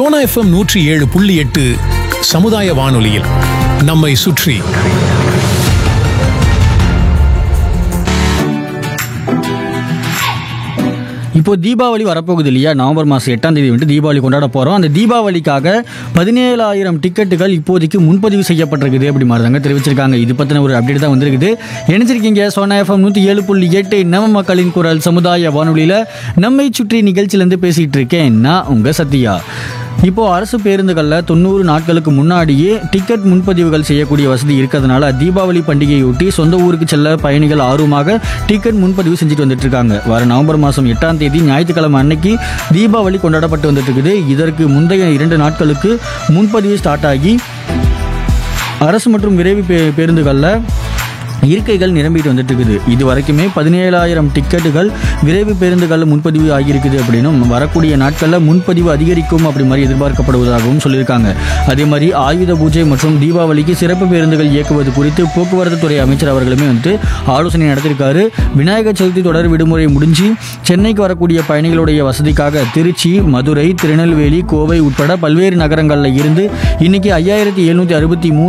Sona FM நூற்றி ஏழு புள்ளி எட்டு சமுதாய வானொலியில் நம்மை சுற்றி இப்போ தீபாவளி வரப்போகுது இல்லையா நவம்பர் மாதம் எட்டாம் தேதி வந்துட்டு தீபாவளி கொண்டாட போகிறோம் அந்த தீபாவளிக்காக பதினேழாயிரம் டிக்கெட்டுகள் இப்போதைக்கு முன்பதிவு செய்யப்பட்டிருக்குது அப்படி மாதிரி தாங்க தெரிவிச்சிருக்காங்க இது பற்றின ஒரு அப்டேட் தான் வந்திருக்குது நினைச்சிருக்கீங்க சோனா எஃப்எம் நூற்றி ஏழு புள்ளி எட்டு நம்ம மக்களின் குரல் சமுதாய வானொலியில் நம்மை சுற்றி நிகழ்ச்சியிலேருந்து பேசிகிட்டு இருக்கேன் நான் உங்கள் சத்யா இப்போ அரசு பேருந்துகளில் தொண்ணூறு நாட்களுக்கு முன்னாடியே டிக்கெட் முன்பதிவுகள் செய்யக்கூடிய வசதி இருக்கிறதுனால தீபாவளி பண்டிகையொட்டி சொந்த ஊருக்கு செல்ல பயணிகள் ஆர்வமாக டிக்கெட் முன்பதிவு செஞ்சுட்டு வந்துட்டு இருக்காங்க வர நவம்பர் மாதம் எட்டாம் தேதி ஞாயிற்றுக்கிழமை அன்னைக்கு தீபாவளி கொண்டாடப்பட்டு வந்துட்டு இருக்குது இதற்கு முந்தைய இரண்டு நாட்களுக்கு முன்பதிவு ஸ்டார்ட் ஆகி அரசு மற்றும் விரைவு பே பேருந்துகளில் இருக்கைகள் நிரம்பிட்டு வந்துட்டு இருக்குது இது வரைக்குமே பதினேழாயிரம் டிக்கெட்டுகள் விரைவு பேருந்துகளில் முன்பதிவு ஆகியிருக்குது அப்படின்னும் வரக்கூடிய நாட்களில் முன்பதிவு அதிகரிக்கும் அப்படி மாதிரி எதிர்பார்க்கப்படுவதாகவும் சொல்லியிருக்காங்க அதே மாதிரி ஆயுத பூஜை மற்றும் தீபாவளிக்கு சிறப்பு பேருந்துகள் இயக்குவது குறித்து போக்குவரத்து துறை அமைச்சர் அவர்களுமே வந்துட்டு ஆலோசனை நடத்தியிருக்காரு விநாயகர் சதுர்த்தி தொடர் விடுமுறை முடிஞ்சு சென்னைக்கு வரக்கூடிய பயணிகளுடைய வசதிக்காக திருச்சி மதுரை திருநெல்வேலி கோவை உட்பட பல்வேறு நகரங்களில் இருந்து இன்னைக்கு ஐயாயிரத்தி எழுநூற்றி அறுபத்தி மூணு